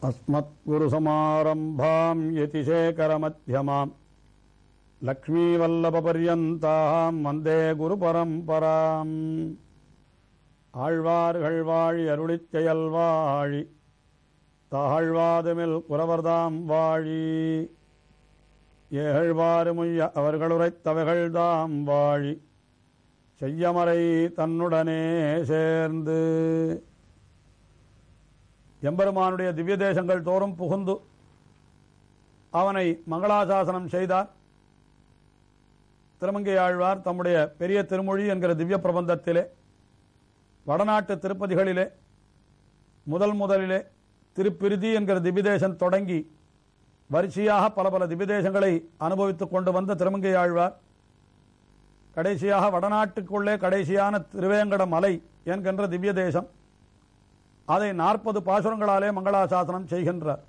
अस्मत्गुरुसमारम्भाम् यतिशेखरमध्यमाम् லக்ஷ்மீவல்லபபர்யந்தாம் வந்தே குருபரம்பராம் ஆழ்வார்கள் வாழி அருளிச் செயல் வாழி தாழ்வாதுமில் குறவர்தாம் வாழி ஏழ்வாறுமுய்ய அவர்களுரைத்தவைகள்தாம் வாழி செய்யமறை தன்னுடனே சேர்ந்து எம்பெருமானுடைய திவ்ய தேசங்கள் தோறும் புகுந்து அவனை மங்களாசாசனம் செய்தார் திருமங்கை ஆழ்வார் தம்முடைய பெரிய திருமொழி என்கிற திவ்ய பிரபந்தத்திலே வடநாட்டு திருப்பதிகளிலே முதல் முதலிலே திருப்பிருதி என்கிற திவ்யதேசம் தொடங்கி வரிசையாக பல பல திவ்யதேசங்களை அனுபவித்துக் கொண்டு வந்த திருமங்கை ஆழ்வார் கடைசியாக வடநாட்டுக்குள்ளே கடைசியான திருவேங்கட மலை என்கின்ற திவ்ய தேசம் அதை நாற்பது பாசுரங்களாலே மங்களாசாசனம் செய்கின்றார்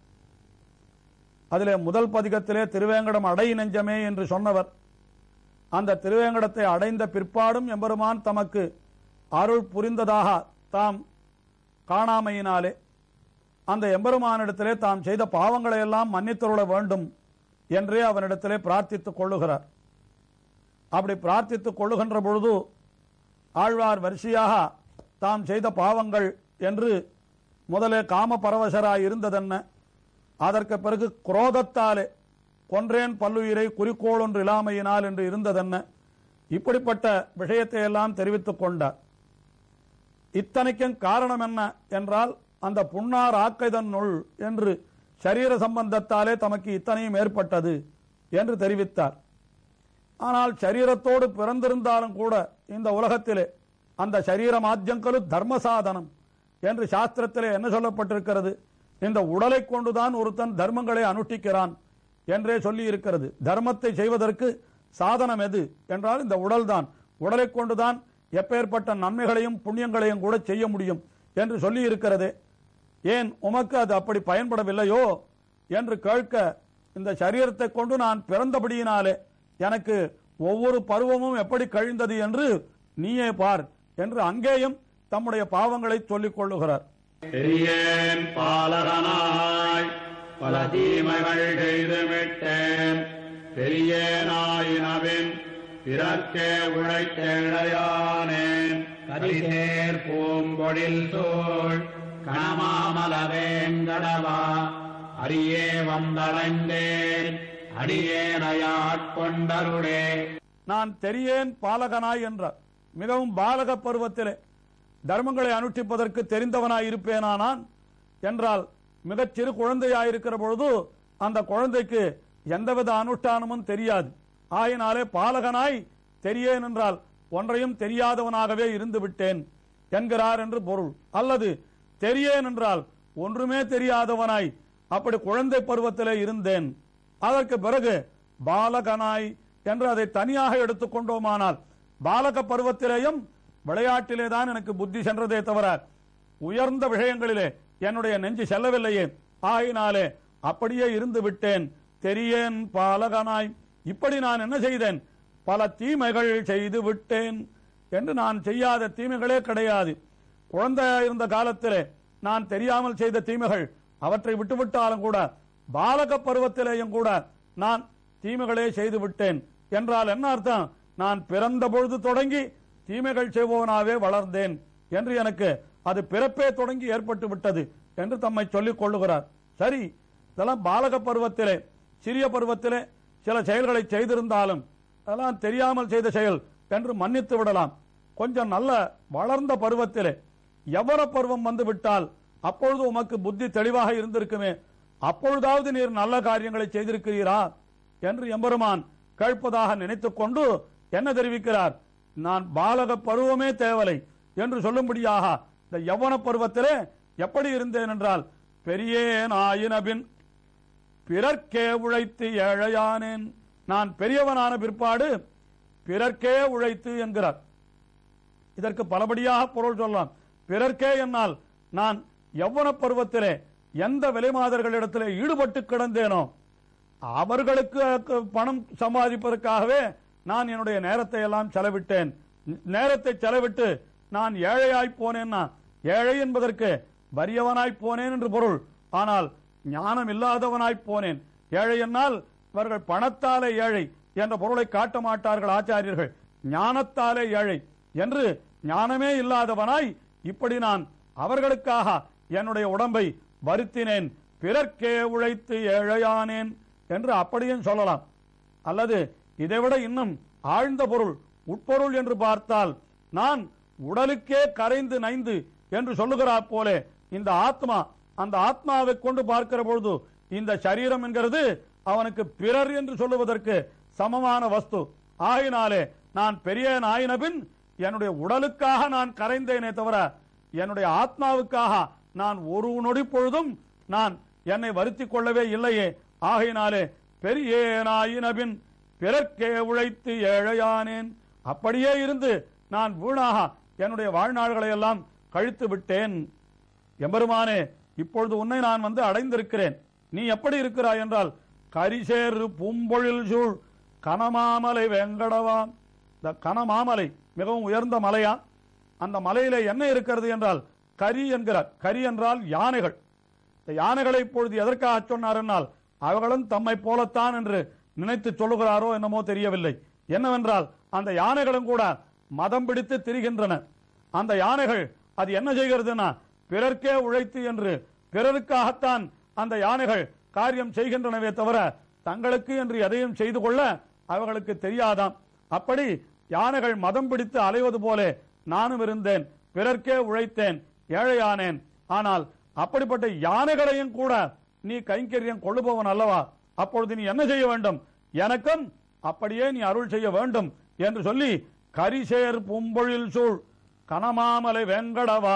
அதிலே முதல் பதிகத்திலே திருவேங்கடம் அடை நெஞ்சமே என்று சொன்னவர் அந்த திருவேங்கடத்தை அடைந்த பிற்பாடும் எம்பெருமான் தமக்கு அருள் புரிந்ததாக தாம் காணாமையினாலே அந்த எம்பெருமானிடத்திலே தாம் செய்த பாவங்களை எல்லாம் மன்னித்தருள வேண்டும் என்றே அவனிடத்திலே பிரார்த்தித்துக் கொள்ளுகிறார் அப்படி பிரார்த்தித்துக் கொள்ளுகின்ற பொழுது ஆழ்வார் வரிசையாக தாம் செய்த பாவங்கள் என்று முதலே காம பரவசராய் இருந்ததென்ன அதற்கு பிறகு குரோதத்தாலே கொன்றேன் பல்லுயிரை குறிக்கோள் ஒன்று இல்லாமையினால் என்று இருந்ததென்ன இப்படிப்பட்ட விஷயத்தை எல்லாம் தெரிவித்துக் கொண்டார் இத்தனைக்கும் காரணம் என்ன என்றால் அந்த புன்னார் ஆக்கைதன்னுள் என்று சரீர சம்பந்தத்தாலே தமக்கு இத்தனையும் ஏற்பட்டது என்று தெரிவித்தார் ஆனால் சரீரத்தோடு பிறந்திருந்தாலும் கூட இந்த உலகத்திலே அந்த சரீர மாத்தியங்கலு தர்ம சாதனம் என்று சாஸ்திரத்திலே என்ன சொல்லப்பட்டிருக்கிறது இந்த உடலை கொண்டுதான் ஒருத்தன் தர்மங்களை அனுஷ்டிக்கிறான் என்றே சொல்லி இருக்கிறது தர்மத்தை செய்வதற்கு சாதனம் எது என்றால் இந்த உடல்தான் உடலை கொண்டுதான் எப்பேற்பட்ட நன்மைகளையும் புண்ணியங்களையும் கூட செய்ய முடியும் என்று சொல்லி இருக்கிறது ஏன் உமக்கு அது அப்படி பயன்படவில்லையோ என்று கேட்க இந்த சரீரத்தை கொண்டு நான் பிறந்தபடியினாலே எனக்கு ஒவ்வொரு பருவமும் எப்படி கழிந்தது என்று நீயே பார் என்று அங்கேயும் தம்முடைய பாவங்களை சொல்லிக் கொள்ளுகிறார் பெரியேன் பாலகனாய் பல தீமைகள் செய்துவிட்டேன் பெரியேனாயினவின் பிறர்க்கே உழைத்தேழையானேன் கரிசேர் பூம்பொழில் சோழ் கணமாமலவேங்கடவா அரியே வந்தடைந்தேன் அடியேனையாட்கொண்டருளே நான் தெரியேன் பாலகனாய் என்றார் மிகவும் பாலக பருவத்திலே தர்மங்களை அனுஷ்டிப்பதற்கு தெரிந்தவனாய் இருப்பேனானான் என்றால் மிகச் சிறு குழந்தையாயிருக்கிற பொழுது அந்த குழந்தைக்கு எந்தவித அனுஷ்டானமும் தெரியாது ஆயினாலே பாலகனாய் தெரியேன் என்றால் ஒன்றையும் தெரியாதவனாகவே இருந்து விட்டேன் என்கிறார் என்று பொருள் அல்லது தெரியேன் என்றால் ஒன்றுமே தெரியாதவனாய் அப்படி குழந்தை பருவத்திலே இருந்தேன் அதற்கு பிறகு பாலகனாய் என்று அதை தனியாக எடுத்துக்கொண்டோமானால் பாலக பருவத்திலேயும் விளையாட்டிலே தான் எனக்கு புத்தி சென்றதே தவிர உயர்ந்த விஷயங்களிலே என்னுடைய நெஞ்சு செல்லவில்லையே ஆயினாலே அப்படியே இருந்து விட்டேன் தெரியேன் பாலகனாய் இப்படி நான் என்ன செய்தேன் பல தீமைகள் செய்து விட்டேன் என்று நான் செய்யாத தீமைகளே கிடையாது குழந்தையா இருந்த காலத்திலே நான் தெரியாமல் செய்த தீமைகள் அவற்றை விட்டுவிட்டாலும் கூட பாலக பருவத்திலேயும் கூட நான் தீமைகளே செய்து விட்டேன் என்றால் என்ன அர்த்தம் நான் பிறந்த பொழுது தொடங்கி தீமைகள் செய்பவனாவே வளர்ந்தேன் என்று எனக்கு அது பிறப்பே தொடங்கி ஏற்பட்டு விட்டது என்று தம்மை சொல்லிக் கொள்ளுகிறார் சரி இதெல்லாம் பாலக பருவத்திலே சிறிய பருவத்திலே சில செயல்களை செய்திருந்தாலும் அதெல்லாம் தெரியாமல் செய்த செயல் என்று மன்னித்து விடலாம் கொஞ்சம் நல்ல வளர்ந்த பருவத்திலே எவர பருவம் வந்து விட்டால் அப்பொழுது உமக்கு புத்தி தெளிவாக இருந்திருக்குமே அப்பொழுதாவது நீர் நல்ல காரியங்களை செய்திருக்கிறீரா என்று எம்பெருமான் கேட்பதாக நினைத்துக் கொண்டு என்ன தெரிவிக்கிறார் நான் பாலக பருவமே தேவலை என்று சொல்லும்படியாக இந்த யவன பருவத்திலே எப்படி இருந்தேன் என்றால் பெரியேன் ஆயினபின் பிறர்க்கே உழைத்து ஏழையானேன் நான் பெரியவனான பிற்பாடு பிறர்க்கே உழைத்து என்கிறார் இதற்கு பலபடியாக பொருள் சொல்லலாம் பிறர்க்கே என்னால் நான் யவ்வன பருவத்திலே எந்த விலைமாதர்களிடத்திலே ஈடுபட்டு கிடந்தேனோ அவர்களுக்கு பணம் சம்பாதிப்பதற்காகவே நான் என்னுடைய நேரத்தை எல்லாம் செலவிட்டேன் நேரத்தை செலவிட்டு நான் ஏழையாய் போனேன்னா ஏழை என்பதற்கு வறியவனாய் போனேன் என்று பொருள் ஆனால் ஞானம் இல்லாதவனாய் போனேன் ஏழை என்னால் இவர்கள் பணத்தாலே ஏழை என்ற பொருளை காட்ட மாட்டார்கள் ஆச்சாரியர்கள் ஞானத்தாலே ஏழை என்று ஞானமே இல்லாதவனாய் இப்படி நான் அவர்களுக்காக என்னுடைய உடம்பை வருத்தினேன் பிறர்க்கே உழைத்து ஏழையானேன் என்று அப்படியும் சொல்லலாம் அல்லது இதைவிட இன்னும் ஆழ்ந்த பொருள் உட்பொருள் என்று பார்த்தால் நான் உடலுக்கே கரைந்து நைந்து என்று சொல்லுகிறார் போலே இந்த ஆத்மா அந்த ஆத்மாவை கொண்டு பார்க்கிற பொழுது இந்த சரீரம் என்கிறது அவனுக்கு பிறர் என்று சொல்லுவதற்கு சமமான வஸ்து ஆகினாலே நான் பெரிய நாயின பின் என்னுடைய உடலுக்காக நான் கரைந்தேனே தவிர என்னுடைய ஆத்மாவுக்காக நான் ஒரு நொடி பொழுதும் நான் என்னை வருத்திக் கொள்ளவே இல்லையே ஆகையினாலே பெரியேனாயின பின் பிறர்க்கே உழைத்து ஏழையானேன் அப்படியே இருந்து நான் வீணாக என்னுடைய வாழ்நாள்களை எல்லாம் கழித்து விட்டேன் எம்பெருமானே இப்பொழுது உன்னை நான் வந்து அடைந்திருக்கிறேன் நீ எப்படி இருக்கிறாய் என்றால் கரிசேறு பூம்பொழில் சூழ் கனமாமலை வெங்கடவா இந்த கனமாமலை மிகவும் உயர்ந்த மலையா அந்த மலையில என்ன இருக்கிறது என்றால் கரி என்கிறார் கரி என்றால் யானைகள் இந்த யானைகளை இப்பொழுது எதற்காக சொன்னார் என்னால் அவர்களும் தம்மை போலத்தான் என்று நினைத்து சொல்லுகிறாரோ என்னமோ தெரியவில்லை என்னவென்றால் அந்த யானைகளும் கூட மதம் பிடித்து திரிகின்றன அந்த யானைகள் அது என்ன செய்கிறதுனா பிறர்க்கே உழைத்து என்று பிறருக்காகத்தான் அந்த யானைகள் காரியம் செய்கின்றனவே தவிர தங்களுக்கு என்று எதையும் செய்து கொள்ள அவர்களுக்கு தெரியாதாம் அப்படி யானைகள் மதம் பிடித்து அலைவது போலே நானும் இருந்தேன் பிறர்க்கே உழைத்தேன் ஏழையானேன் ஆனால் அப்படிப்பட்ட யானைகளையும் கூட நீ கைங்கரியம் கொள்ளுபவன் அல்லவா அப்பொழுது நீ என்ன செய்ய வேண்டும் எனக்கும் அப்படியே நீ அருள் செய்ய வேண்டும் என்று சொல்லி கரிசேர் பூம்பொழில் சூழ் கனமாமலை வெங்கடவா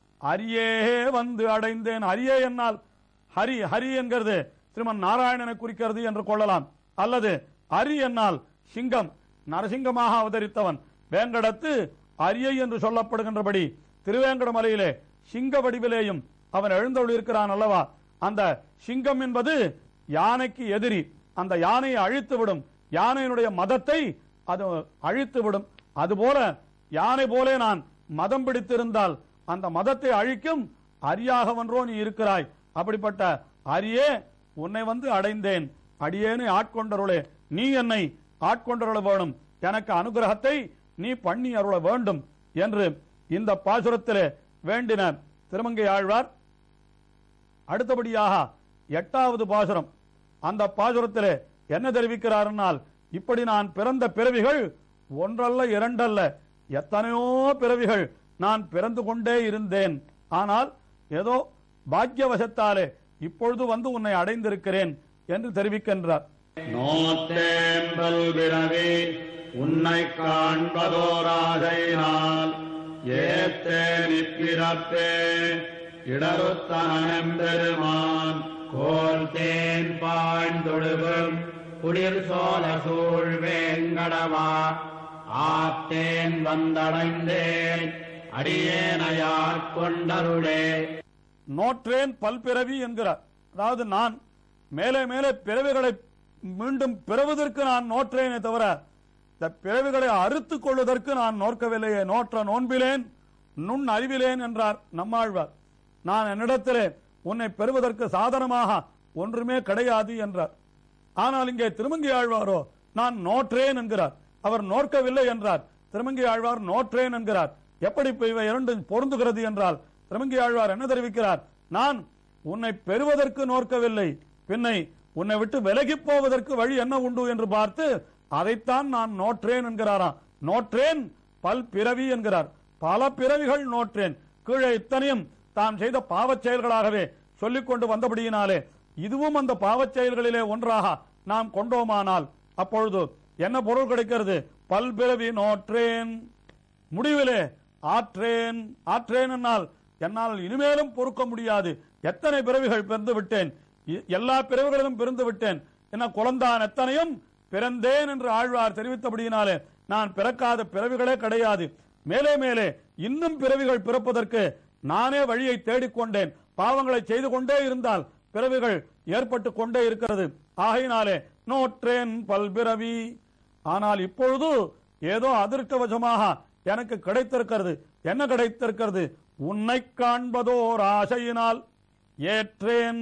அரியே வந்து அடைந்தேன் அரியே என்னால் ஹரி ஹரி என்கிறது ஸ்ரீமன் நாராயணனை குறிக்கிறது என்று கொள்ளலாம் அல்லது அரி என்னால் சிங்கம் நரசிங்கமாக அவதரித்தவன் வேங்கடத்து அரியை என்று சொல்லப்படுகின்றபடி திருவேங்கடமலையிலே சிங்க வடிவிலேயும் அவன் எழுந்தொழிருக்கிறான் அல்லவா அந்த சிங்கம் என்பது யானைக்கு எதிரி அந்த யானையை அழித்து விடும் யானையினுடைய மதத்தை அது அழித்து விடும் அதுபோல யானை போலே நான் மதம் பிடித்திருந்தால் அந்த மதத்தை அழிக்கும் அரியாகவன்றோ நீ இருக்கிறாய் அப்படிப்பட்ட அரியே உன்னை வந்து அடைந்தேன் அடியேனை ஆட்கொண்டருளே நீ என்னை ஆட்கொண்டருள வேணும் எனக்கு அனுகிரகத்தை நீ பண்ணி அருள வேண்டும் என்று இந்த பாசுரத்திலே வேண்டினார் திருமங்கை ஆழ்வார் அடுத்தபடியாக எட்டாவது பாசுரம் அந்த பாசுரத்திலே என்ன தெரிவிக்கிறார்னால் இப்படி நான் பிறந்த பிறவிகள் ஒன்றல்ல இரண்டல்ல எத்தனையோ பிறவிகள் நான் பிறந்து கொண்டே இருந்தேன் ஆனால் ஏதோ பாக்கியவசத்தாலே இப்பொழுது வந்து உன்னை அடைந்திருக்கிறேன் என்று தெரிவிக்கின்றார் நோத்தேம்பல் பிறவி உன்னை காண்பதோராதையினால் ஏத்தேன் இப்பிறப்பே இடருத்தனெம்பெருமான் கோல் தேன் பாய்ந்தொழுகும் குளிர் சோழ சூழ் வேங்கடவா ஆத்தேன் வந்தடைந்தேன் அடியேனையாற் கொண்டருளே நோற்றேன் பல்பிறவி என்கிறார் அதாவது நான் மேலே மேலே பிறவிகளை மீண்டும் பிறவதற்கு நான் நோற்றேனே தவிர இந்த பிறவிகளை அறுத்துக் கொள்வதற்கு நான் நோக்கவில்லையே நோற்ற நோன்பிலேன் நுண் அறிவிலேன் என்றார் நம்மாழ்வார் நான் என்னிடத்திலே உன்னை பெறுவதற்கு சாதனமாக ஒன்றுமே கிடையாது என்றார் ஆனால் இங்கே திருமங்கி ஆழ்வாரோ நான் நோற்றேன் என்கிறார் அவர் நோக்கவில்லை என்றார் திருமங்கி ஆழ்வார் நோற்றேன் என்கிறார் எப்படி இப்ப இவை இரண்டும் பொருந்துகிறது என்றால் திருமங்கி ஆழ்வார் என்ன தெரிவிக்கிறார் நான் உன்னை பெறுவதற்கு நோக்கவில்லை பின்னை உன்னை விட்டு விலகி போவதற்கு வழி என்ன உண்டு என்று பார்த்து அதைத்தான் நான் நோற்றேன் என்கிறாராம் நோற்றேன் பல் பிறவி என்கிறார் பல பிறவிகள் நோற்றேன் கீழே இத்தனையும் தாம் செய்த பாவச் செயல்களாகவே சொல்லிக் கொண்டு வந்தபடியினாலே இதுவும் அந்த பாவச் செயல்களிலே ஒன்றாக நாம் கொண்டோமானால் அப்பொழுது என்ன பொருள் கிடைக்கிறது பல்பிறவி நோற்றேன் முடிவிலே ஆற்றேன் ஆற்றேன் என்னால் என்னால் இனிமேலும் பொறுக்க முடியாது எத்தனை பிறவிகள் பிறந்து விட்டேன் இ- எல்லா பிறவிகளிலும் பிறந்து விட்டேன் என்ன குழந்தான் எத்தனையும் பிறந்தேன் என்று ஆழ்வார் தெரிவித்தபடியினாலே நான் பிறக்காத பிறவிகளே கிடையாது மேலே மேலே இன்னும் பிறவிகள் பிறப்பதற்கு நானே வழியை தேடிக்கொண்டேன் பாவங்களை செய்து கொண்டே இருந்தால் பிறவிகள் ஏற்பட்டு கொண்டே இருக்கிறது ஆகையினாலே நோற்றேன் பல்பிறவி ஆனால் இப்பொழுது ஏதோ அதிர்ஷ்டவசமாக எனக்கு கிடைத்திருக்கிறது என்ன கிடைத்திருக்கிறது உன்னை காண்பதோர் ஆசையினால் ஏற்றேன்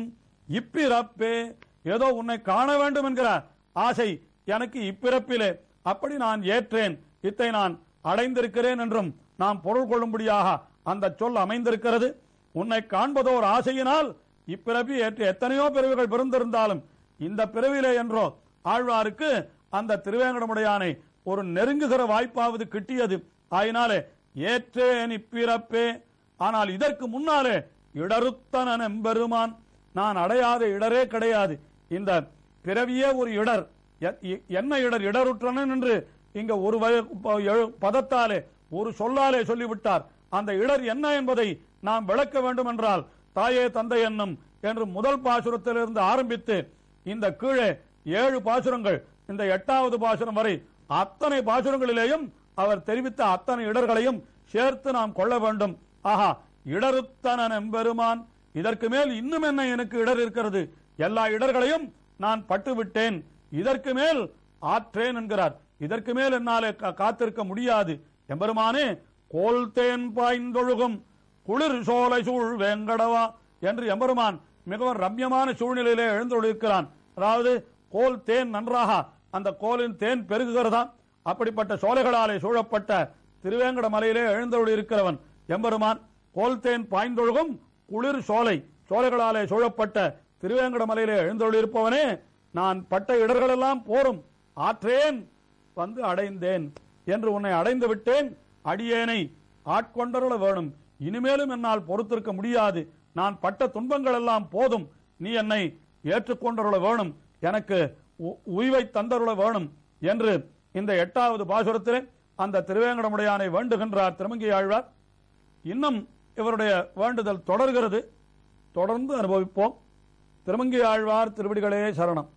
இப்பிறப்பே ஏதோ உன்னை காண வேண்டும் என்கிற ஆசை எனக்கு இப்பிறப்பிலே அப்படி நான் ஏற்றேன் இத்தை நான் அடைந்திருக்கிறேன் என்றும் நாம் பொருள் கொள்ளும்படியாக அந்த சொல் அமைந்திருக்கிறது உன்னை காண்பதோர் ஆசையினால் இப்பிறவி ஏற்று எத்தனையோ பிறவிகள் பிறந்திருந்தாலும் இந்த பிறவிலே என்றோ ஆழ்வாருக்கு அந்த திருவேங்கடமுடையானை ஒரு நெருங்குகிற வாய்ப்பாவது கிட்டியது ஆயினாலே ஏற்றேன் இப்பிறப்பே ஆனால் இதற்கு முன்னாலே இடருத்தனன் எம்பெருமான் நான் அடையாத இடரே கிடையாது இந்த பிறவியே ஒரு இடர் எ- எ- என்ன இடர் இடருற்றனன் என்று இங்க ஒரு வய- ப- எழு- பதத்தாலே ஒரு சொல்லாலே சொல்லிவிட்டார் அந்த இடர் என்ன என்பதை நாம் விளக்க வேண்டும் என்றால் தாயே தந்தை என்னும் என்று முதல் பாசுரத்திலிருந்து ஆரம்பித்து இந்த கீழே ஏழு பாசுரங்கள் இந்த எட்டாவது பாசுரம் வரை அத்தனை பாசுரங்களிலேயும் அவர் தெரிவித்த அத்தனை இடர்களையும் சேர்த்து நாம் கொள்ள வேண்டும் ஆஹா இடருத்தனன் எம்பெருமான் இதற்கு மேல் இன்னும் என்ன எனக்கு இடர் இருக்கிறது எல்லா இடர்களையும் நான் பட்டு விட்டேன் இதற்கு மேல் ஆற்றேன் என்கிறார் இதற்கு மேல் என்னாலே கா- காத்திருக்க முடியாது எம்பெருமானே கோல் தேன் பாய்ந்தொழுகும் குளிர் சோலை சூழ் வேங்கடவா என்று எம்பெருமான் மிகவும் ரம்யமான சூழ்நிலையிலே எழுந்தொழிருக்கிறான் அதாவது கோல் தேன் நன்றாக அந்த கோலின் தேன் பெருகுகிறதாம் அப்படிப்பட்ட சோலைகளாலே சூழப்பட்ட திருவேங்கட மலையிலே எழுந்தொழிருக்கிறவன் எம்பெருமான் கோல் தேன் பாய்ந்தொழுகும் குளிர் சோலை சோலைகளாலே சூழப்பட்ட திருவேங்கட மலையிலே எழுந்தொழிருப்பவனே நான் பட்ட இடர்களெல்லாம் போரும் ஆற்றேன் வந்து அடைந்தேன் என்று உன்னை அடைந்து விட்டேன் அடியேனை ஆட்கொண்டருள வேணும் இனிமேலும் என்னால் பொறுத்திருக்க முடியாது நான் பட்ட துன்பங்கள் எல்லாம் போதும் நீ என்னை ஏற்றுக்கொண்டருள வேணும் எனக்கு உ- உய்வை தந்தருள வேணும் என்று இந்த எட்டாவது பாசுரத்திலே அந்த திருவேங்கடமுடையானை வேண்டுகின்றார் திருமங்கை ஆழ்வார் இன்னும் இவருடைய வேண்டுதல் தொடர்கிறது தொடர்ந்து அனுபவிப்போம் திருமங்கை ஆழ்வார் திருவடிகளே சரணம்